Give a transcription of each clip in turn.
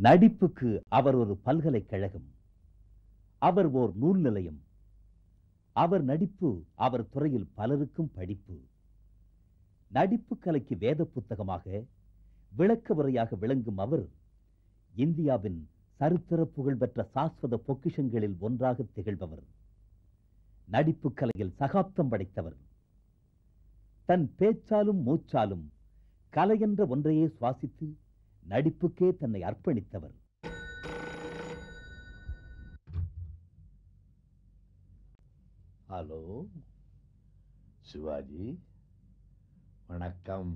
நடிப்புக்கு அவர் ஒரு பல்கலைக்கழகம் அவர் ஓர் நூல் நிலையம் அவர் நடிப்பு அவர் துறையில் பலருக்கும் படிப்பு நடிப்பு கலைக்கு வேத புத்தகமாக விளக்க உரையாக விளங்கும் அவர் இந்தியாவின் சரித்திர புகழ்பெற்ற சாஸ்வத பொக்கிஷங்களில் ஒன்றாக திகழ்பவர் நடிப்பு கலையில் சகாப்தம் படைத்தவர் தன் பேச்சாலும் மூச்சாலும் கலை என்ற ஒன்றையே சுவாசித்து நடிப்புக்கே தன்னை அர்ப்பணித்தவர் ஹலோ சிவாஜி வணக்கம்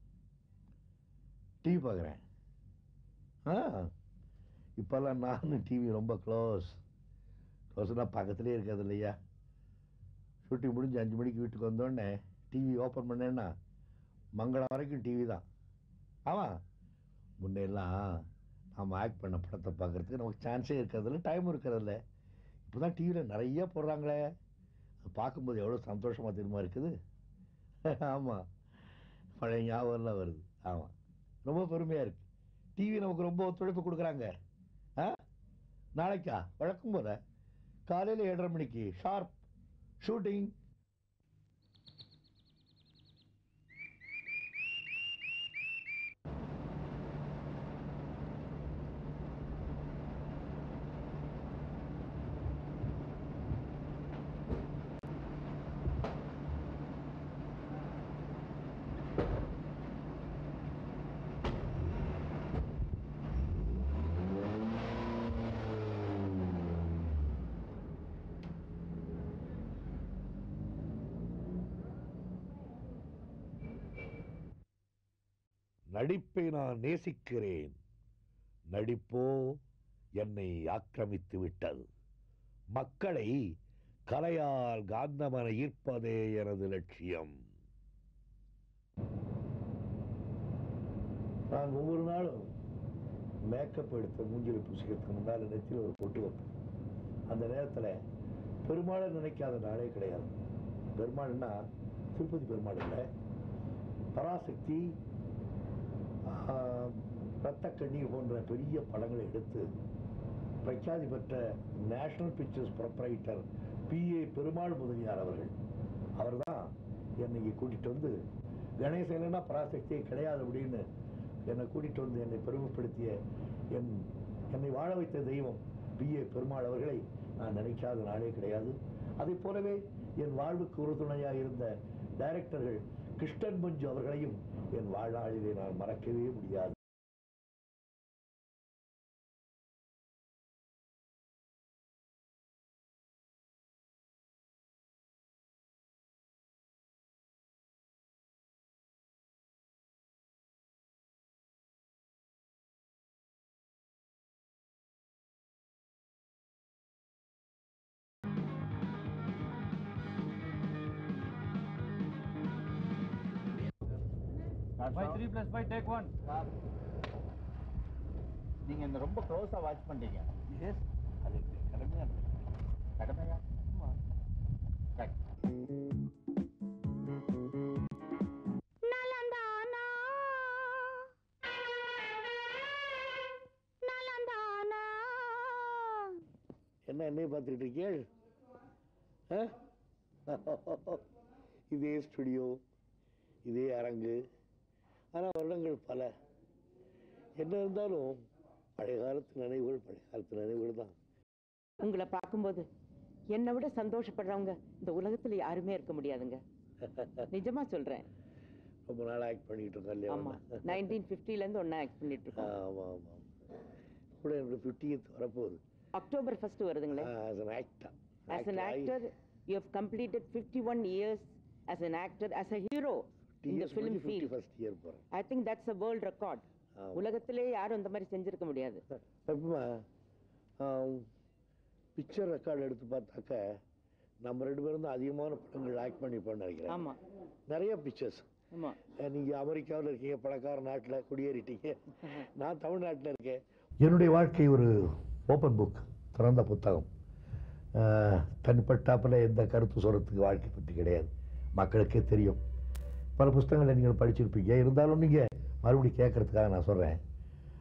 டிவி பார்க்குறேன் ஆ இப்போல்லாம் நானும் டிவி ரொம்ப க்ளோஸ் க்ளோஸ்னா பக்கத்துலேயே இருக்காது இல்லையா ஷூட்டிங் முடிஞ்சு அஞ்சு மணிக்கு வீட்டுக்கு வந்தோடனே டிவி ஓப்பன் பண்ணேன்னா மங்களம் வரைக்கும் டிவி தான் ஆமாம் முன்னெல்லாம் நாம் ஆக்ட் பண்ண படத்தை பார்க்குறதுக்கு நமக்கு சான்ஸே இருக்கிறதில்ல டைம் இருக்கிறதில்ல இப்போ தான் டிவியில் நிறைய போடுறாங்களே அது பார்க்கும்போது எவ்வளோ சந்தோஷமாக தெரியுமா இருக்குது ஆமாம் பழைய ஞாபகம்லாம் வருது ஆமாம் ரொம்ப பெருமையாக இருக்குது டிவி நமக்கு ரொம்ப ஒத்துழைப்பு கொடுக்குறாங்க ஆ நாளைக்கா வழக்கம் போல காலையில் ஏழரை மணிக்கு ஷார்ப் ஷூட்டிங் நடிப்பை நான் நேசிக்கிறேன் நடிப்போ என்னை ஆக்கிரமித்து விட்டது மக்களை கலையால் காந்தமன ஈர்ப்பதே எனது லட்சியம் நான் ஒவ்வொரு நாளும் மேக்கப் எடுத்து மூஞ்சில பூசிக்கிறதுக்கு முன்னால் நெத்தியில் ஒரு பொட்டு வைப்பேன் அந்த நேரத்தில் பெருமாளை நினைக்காத நாளே கிடையாது பெருமாள்னா திருப்பதி பெருமாள் இல்லை பராசக்தி ஆஹ், ரத்த கண்ணீர் போன்ற பெரிய படங்களை எடுத்து பிரఖ్యాதி பெற்ற national pictures proprietor P A Perumal Mudaliar அவர்கள் அவர்தான் என்னை இங்கே கூட்டிட்டு வந்து கணேசன் இல்லைன்னா பராசக்தியே கிடையாது அப்படின்னு என்னை கூட்டிட்டு வந்து என்னை பெருமைப்படுத்திய என் என்னை வாழ வைத்த தெய்வம் பிஏ பெருமாள் அவர்களை நான் நினைக்காத நாளே கிடையாது அதை போலவே என் வாழ்வுக்கு உறுதுணையாக இருந்த டைரக்டர்கள் கிருஷ்ணன் மஞ்சு அவர்களையும் என் வாழ்நாளிலே நான் மறக்கவே முடியாது By three plus five, take one. நீங்க இந்த ரொம்ப க்ளோஸா வாட்ச் பண்றீங்க எஸ் அது கடமையா கடமையா Right. நலந்தானா நலந்தானா என்ன என்னைய பார்த்துக்கிட்டு இருக்கீள் ஆ? இதே ஸ்டுடியோ இதே அரங்கு ஆனால் வருடங்கள் பல என்ன இருந்தாலும் பழைய காலத்து நினைவுகள் பழைய காலத்து நினைவுகள் தான் உங்களை பார்க்கும்போது என்னை விட சந்தோஷப்படுறவங்க இந்த உலகத்துல யாருமே இருக்க முடியாதுங்க நிஜமா சொல்றேன் ரொம்ப நாள் ஆக்ட் பண்ணிட்டு இருக்கோம் இல்லையா ஆமா ஒண்ணா? நைன்டீன் ஃபிஃப்டில இருந்து ஒன்னா ஆக்ட் பண்ணிட்டு இருக்கோம் ஆமா ஆமா ஆமா. கூட என்னோட ஃபிஃப்டியத் வரப்போகுது அக்டோபர் ஃபர்ஸ்ட் வருதுங்களே as an actor as an actor you have completed 51 years as an actor as a hero in the film field first year போகிறேன் i think that's a world record ஆமா. உலகத்திலே யாரும் இந்த மாதிரி செஞ்சிருக்க முடியாது எப்பமா பிக்சர் ரெக்கார்டு எடுத்து பார்த்தாக்க நம்ம ரெண்டு பேரும் தான் அதிகமான படங்கள் ஆக்ட் பண்ணிப்போம்னு நினைக்கிறேன் ஆமா நிறைய பிக்சர்ஸ் ஆமா நீங்க அமெரிக்காவில் இருக்கீங்க பணக்கார நாட்டில் குடியேறிட்டீங்க நான் தமிழ்நாட்டில் இருக்கேன் என்னுடைய வாழ்க்கை ஒரு ஓப்பன் புக் திறந்த புத்தகம் அஹ், தனிப்பட்டாப்பில் எந்த கருத்து சொல்கிறதுக்கு வாழ்க்கை பற்றி கிடையாது மக்களுக்கே தெரியும் பல புஸ்தகங்களை நீங்கள் படிச்சிருப்பீங்க இருந்தாலும் நீங்கள் மறுபடியும் கேட்கறதுக்காக நான் சொல்கிறேன்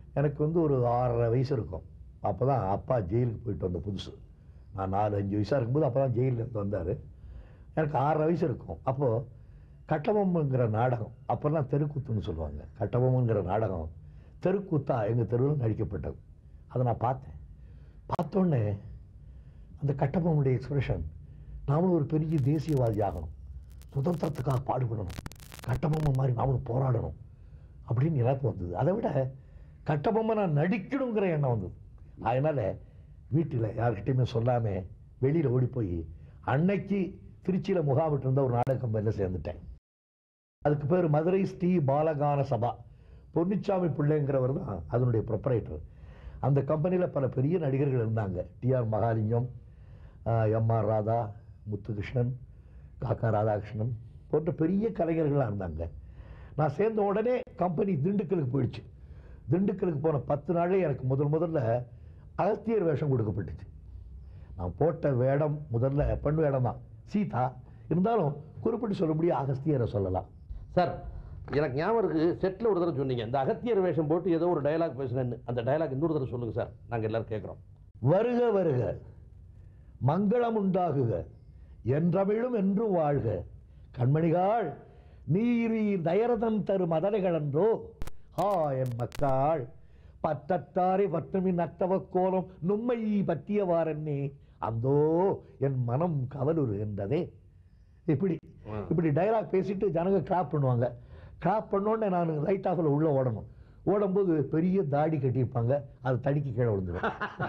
எனக்கு வந்து ஒரு ஆறரை வயசு இருக்கும் அப்போ தான் அப்பா ஜெயிலுக்கு போயிட்டு வந்த புதுசு நான் நாலு அஞ்சு வயசாக இருக்கும்போது அப்போ தான் ஜெயிலேருந்து வந்தார் எனக்கு ஆறரை வயசு இருக்கும் அப்போது கட்டபொம்முங்கிற நாடகம் அப்போல்லாம் தெருக்கூத்துன்னு சொல்லுவாங்க கட்டபொம்முங்கிற நாடகம் தெருக்கூத்தா எங்கள் தெருவில் நடிக்கப்பட்டது அதை நான் பார்த்தேன் பார்த்தோன்னே அந்த கட்டபொம்முடைய எக்ஸ்பிரஷன் நாமளும் ஒரு பெரிய தேசியவாதி ஆகணும் சுதந்திரத்துக்காக பாடுபடணும் கட்டபொம்மை மாதிரி நாமளும் போராடணும் அப்படின்னு எனக்கு வந்தது அதை விட கட்டபொம்மை நான் நடிக்கணுங்கிற எண்ணம் வந்தது அதனால் வீட்டில் யார்கிட்டையுமே சொல்லாமல் வெளியில் ஓடி போய் அன்னைக்கு திருச்சியில் முகாமிட்டு இருந்த ஒரு நாடக கம்பெனியில் சேர்ந்துட்டேன் அதுக்கு பேர் மதுரை ஸ்ரீ பாலகான சபா பொன்னிச்சாமி பிள்ளைங்கிறவர் தான் அதனுடைய ப்ரொப்பரேட்டர் அந்த கம்பெனியில் பல பெரிய நடிகர்கள் இருந்தாங்க T R Mahalingam M R Radha Muthukrishnan Kakka Radhakrishnan போன்ற பெரிய கலைஞர்களாக இருந்தாங்க நான் சேர்ந்த உடனே கம்பெனி திண்டுக்கலுக்கு போயிடுச்சு திண்டுக்கலுக்கு போன பத்து நாளே எனக்கு முதல் முதல்ல அகத்தியர் வேஷம் கொடுக்கப்பட்டுச்சு நான் போட்ட வேடம் முதல்ல பெண் வேடம் தான் சீதா இருந்தாலும் குறிப்பிட்டு சொல்ல முடியும் அகஸ்தியரை சொல்லலாம் சார் எனக்கு ஞாபகம் இருக்கு செட்டில் ஒரு தடவை சொன்னீங்க இந்த அகத்தியர் வேஷம் போட்டு ஏதோ ஒரு டயலாக் பேசுனேன்னு அந்த டயலாக் இன்னொரு தடவை சொல்லுங்க சார் நாங்கள் எல்லாரும் கேட்குறோம் வருக வருக மங்களம் உண்டாகுக என்றமிழும் என்றும் வாழ்க கண்மணிகாள் நீரி தயரதன் தரு மதலைகளன்றோ ஹா என் மக்காள் பற்றத்தாரை பற்றுமின் அத்தவ கோலம் நும்மை பற்றியவாறன்னே அந்தோ என் மனம் கவலுறுகின்றதே இப்படி இப்படி டயலாக் பேசிட்டு ஜனங்க கிளாப் பண்ணுவாங்க கிளாப் பண்ணோடனே நான் ரைட் ஆஃபில் உள்ளே ஓடணும் ஓடும்போது பெரிய தாடி கட்டியிருப்பாங்க அது தடிக்கு கீழே விழுந்துடும்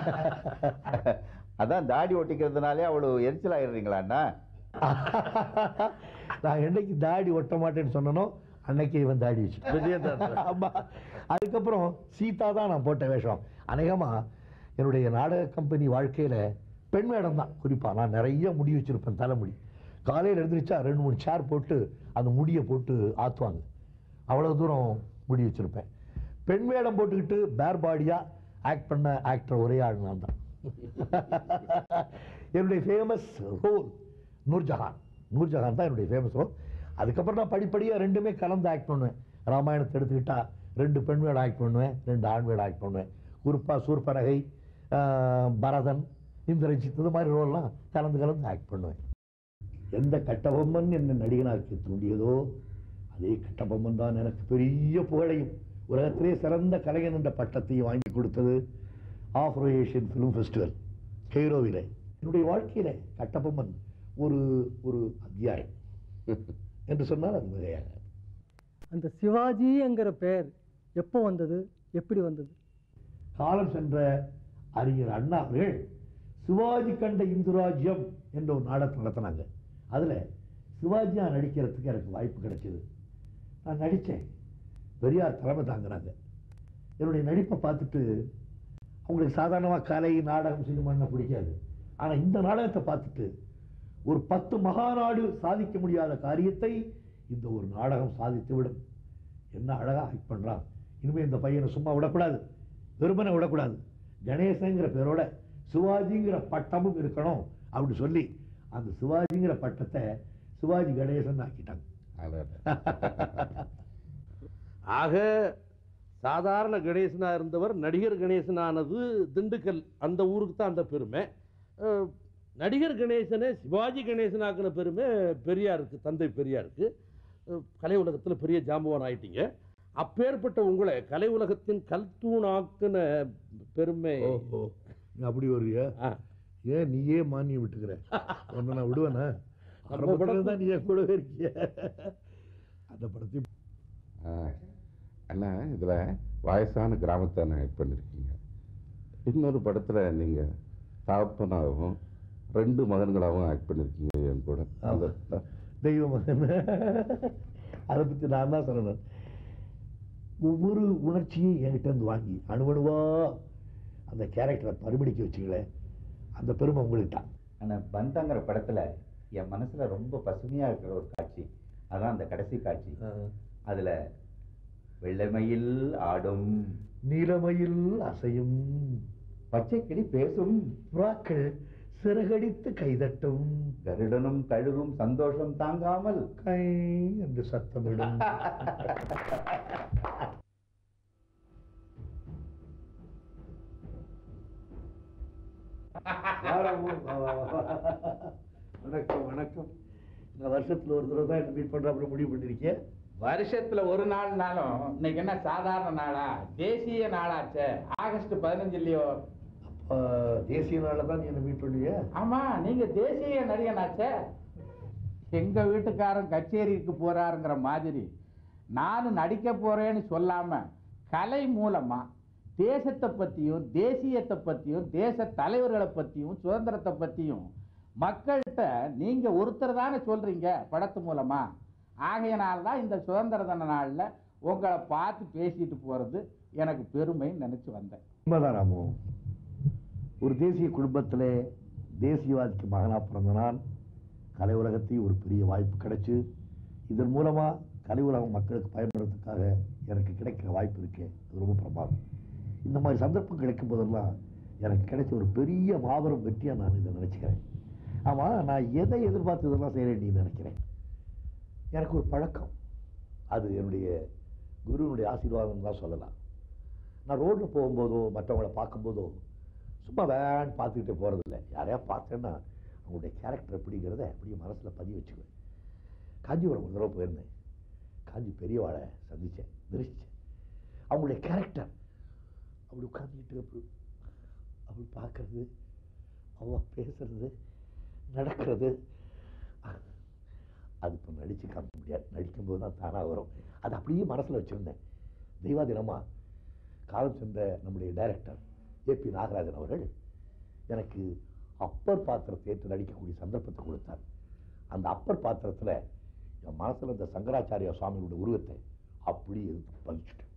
அதான் தாடி ஒட்டிக்கிறதுனாலே அவ்வளவு எரிச்சல் ஆயிடுறீங்களாண்ணா நான் என்னைக்கு தாடி ஒட்ட மாட்டேன்னு சொன்னனோ அன்னைக்கு இவன் தாடி வச்சு விஜயதாஸ் ஆமா அதுக்கப்புறம் சீதா தான் நான் போட்ட வேஷம் அநேகமா என்னுடைய நாடக கம்பெனி வாழ்க்கையில பெண் வேடம் தான் குறிப்பா நான் நிறைய முடி வச்சிருப்பேன் தலைமுடி காலையில் எழுந்திரிச்சா ரெண்டு மூணு சேர் போட்டு அந்த முடியை போட்டு ஆத்துவாங்க அவ்வளவு தூரம் முடி வச்சிருப்பேன் பெண் வேடம் போட்டுக்கிட்டு பேர் பாடியா ஆக்ட் பண்ண ஆக்டர் ஒரே ஆள் நான் தான் என்னுடைய ஃபேமஸ் ரோல் நூர்ஜஹான் நூர்ஜஹான் தான் என்னுடைய ஃபேமஸ் ரோல் அதுக்கப்புறம் நான் படிப்படியாக ரெண்டுமே கலந்து ஆக்ட் பண்ணுவேன் ராமாயணத்தை எடுத்துக்கிட்டா ரெண்டு பெண் வேடம் ஆக்ட் பண்ணுவேன் ரெண்டு ஆண் வேடம் ஆக்ட் பண்ணுவேன் குறிப்பா சூர்பனகை ஆஹ், பரதன் இந்திரஜித் இது மாதிரி ரோல்லாம் கலந்து கலந்து ஆக்ட் பண்ணுவேன் எந்த கட்டபொம்மன் என்னை நடிகனாக்கி தூண்டியதோ அதே கட்டபொம்மன் தான் எனக்கு பெரிய புகழையும் உலகத்திலே சிறந்த கலைஞன் என்ற பட்டத்தையும் வாங்கி கொடுத்தது ஆஃப்ரோ ஏஷியன் ஃபிலிம் ஃபெஸ்டிவல் கெய்ரோவிலே என்னுடைய வாழ்க்கையில கட்டபொம்மன் ஒரு ஒரு அத்தியாயம் என்று சொன்னால் அது மிகையாக அந்த சிவாஜிங்கிற பெயர் எப்போ வந்தது எப்படி வந்தது காலம் சென்ற அறிஞர் அண்ணா அவர்கள் சிவாஜி கண்ட இந்து ராஜ்யம் என்ற ஒரு நாடகம் நடத்தினாங்க அதில் சிவாஜியா நடிக்கிறதுக்கு எனக்கு வாய்ப்பு கிடைச்சது நான் நடித்தேன் பெரியார் தலைமை தாங்கினாங்க என்னுடைய நடிப்பை பார்த்துட்டு அவங்களுக்கு சாதாரணமாக கலை நாடகம் சினிமான்னு பிடிக்காது ஆனால் இந்த நாடகத்தை பார்த்துட்டு ஒரு பத்து மகாநாடு சாதிக்க முடியாத காரியத்தை இந்த ஒரு நாடகம் சாதித்து விடும் என்ன அழகா ஆக்ட் பண்றான் இனிமே இந்த பையனை சும்மா விடக்கூடாது வெறுமனை விடக்கூடாது கணேசங்கிற பேரோட சிவாஜிங்கிற பட்டமும் இருக்கணும் அப்படி சொல்லி அந்த சிவாஜிங்கிற பட்டத்தை சிவாஜி கணேசன் ஆக்கிட்டாங்க ஆக சாதாரண கணேசனா இருந்தவர் நடிகர் கணேசனானது திண்டுக்கல் அந்த ஊருக்கு தான் அந்த பெருமை அஹ், நடிகர் கணேசனை சிவாஜி கணேசனாக்குன பெருமை பெரியாருக்கு தந்தை பெரியாருக்கு அஹ், கலை உலகத்தில் பெரிய ஜாம்பவான் ஆயிட்டீங்க அப்பேற்பட்ட உங்களை கலை உலகத்தின் கல்தூணாக்குன பெருமை ஓஹோ நீ அப்படி வருவியா ஆ. ஏன் நீயே மானியம் விட்டுக்கிற ஒன்று நான் விடுவேனா நம்ம ஆரம்பத்துல படத்துல- தான் நீ என் கூடவே இருக்கிய அந்த படத்தையும் ஆ, அண்ணா இதில் வயசான கிராமத்தை ஆக்ட் பண்ணியிருக்கீங்க இன்னொரு படத்தில் நீங்கள் தகப்பனாகவும் ரெண்டு மகன்களாகவும் ஆக்ட் பண்ணியிருக்கீங்க என் கூட அந்த தெய்வ மகன் அதை பற்றி நான் தான் சொல்லணும் ஒவ்வொரு உணர்ச்சியும் என்கிட்ட இருந்து வாங்கி அணுவணுவா அந்த கேரக்டரை பரிமடிக்க வச்சுங்களேன் அந்த பெருமை உங்களுக்கு தான் ஆனா பந்தாங்கிற படத்துல என் மனசுல ரொம்ப பசுமையா இருக்கிற ஒரு காட்சி அதான் அந்த கடைசி காட்சி அதுல வெள்ளைமயில் ஆடும் நீலமயில் அசையும் பச்சை கிளி பேசும் புறாக்கள் சிறகடித்து கைதட்டும் கருடனும் கழுகும் சந்தோஷம் தாங்காமல் கை என்று சத்தமிடும் வாராமோ, வா, வா, வா. வணக்கம் வணக்கம் நான் வருஷத்துல ஒரு தடவை தான் மீட் பண்றாப்புல முடிவு பண்ணிருக்கேன் வருஷத்துல ஒரு நாள்னாலும் இன்னைக்கு என்ன சாதாரண நாளா தேசிய நாளாச்சே ஆகஸ்ட் பதினஞ்சு இல்லையோ அப்ப தேசிய நாள்ல தான் நீ என்ன மீட் பண்ணுவியா ஆமா நீங்க தேசிய நடிகனாச்சே எங்க வீட்டுக்காரன் கச்சேரிக்கு போறாருங்கிற மாதிரி நானும் நடிக்க போறேன்னு சொல்லாம கலை மூலமா தேசத்தை பத்தியும் தேசியத்தை பத்தியும் தேச தலைவர்களை பத்தியும் சுதந்திரத்தை பத்தியும் மக்கள்கிட்ட நீங்க ஒருத்தர் தானே சொல்றீங்க படத்து மூலமா ஆகையினால தான் இந்த சுதந்திர தின நாள்ல உங்களை பார்த்து பேசிட்டு போறது எனக்கு பெருமைன்னு நினைச்சு வந்தேன் உண்மைதான் ராமு ஒரு தேசிய குடும்பத்திலே தேசியவாதிக்கு மகனா பிறந்த நான் கலை உலகத்தையும் ஒரு பெரிய வாய்ப்பு கிடைச்சு இதன் மூலமா கலை உலகம் மக்களுக்கு பயன்படுறதுக்காக எனக்கு கிடைக்கிற வாய்ப்பு இருக்கு அது ரொம்ப பிரமாதம் இந்த மாதிரி சந்தர்ப்பம் கிடைக்கும் போதெல்லாம் எனக்கு கிடைச்ச ஒரு பெரிய மாபெரும் வெற்றியா நான் இதை நினைச்சுக்கிறேன் ஆமா நான் எதை எதிர்பார்த்து இதெல்லாம் செய்கிறேன் நீ நினைக்கிறேன் எனக்கு ஒரு பழக்கம் அது என்னுடைய குருவினுடைய ஆசீர்வாதம் தான் சொல்லலாம் நான் ரோட்டில் போகும்போதோ மற்றவங்கள பார்க்கும்போதோ சும்மா வேன் பார்த்துக்கிட்டே போகிறதில்ல யாரையா பார்த்தேன்னா அவங்களுடைய கேரக்டர் எப்படிங்கிறத அப்படியே மனசில் பதிய வச்சுக்குவேன் காஞ்சிபுரம் ஒரு தடவை போயிருந்தேன் காஞ்சி பெரியவாளை சந்தித்தேன் தரிசித்தேன் அவங்களுடைய கேரக்டர் அப்படி உட்காந்துக்கிட்டு அப்படி அப்படி பார்க்கறது அவ பேசுறது நடக்கிறது அது இப்போ நடித்து காமிக்க முடியாது நடிக்கும்போது தான் தானாக வரும் அது அப்படியே மனசில் வச்சுருந்தேன் தெய்வாதினமாக காலம் சென்ற நம்முடைய டைரக்டர் ஏபி நாகராஜன் அவர்கள் எனக்கு அப்பர் பாத்திரத்தை ஏற்று நடிக்கக்கூடிய சந்தர்ப்பத்தை கொடுத்தார் அந்த அப்பர் பாத்திரத்தில் என் மனசில் இந்த சங்கராச்சாரியா சுவாமியோட உருவத்தை அப்படியே எடுத்து பதிச்சுட்டேன்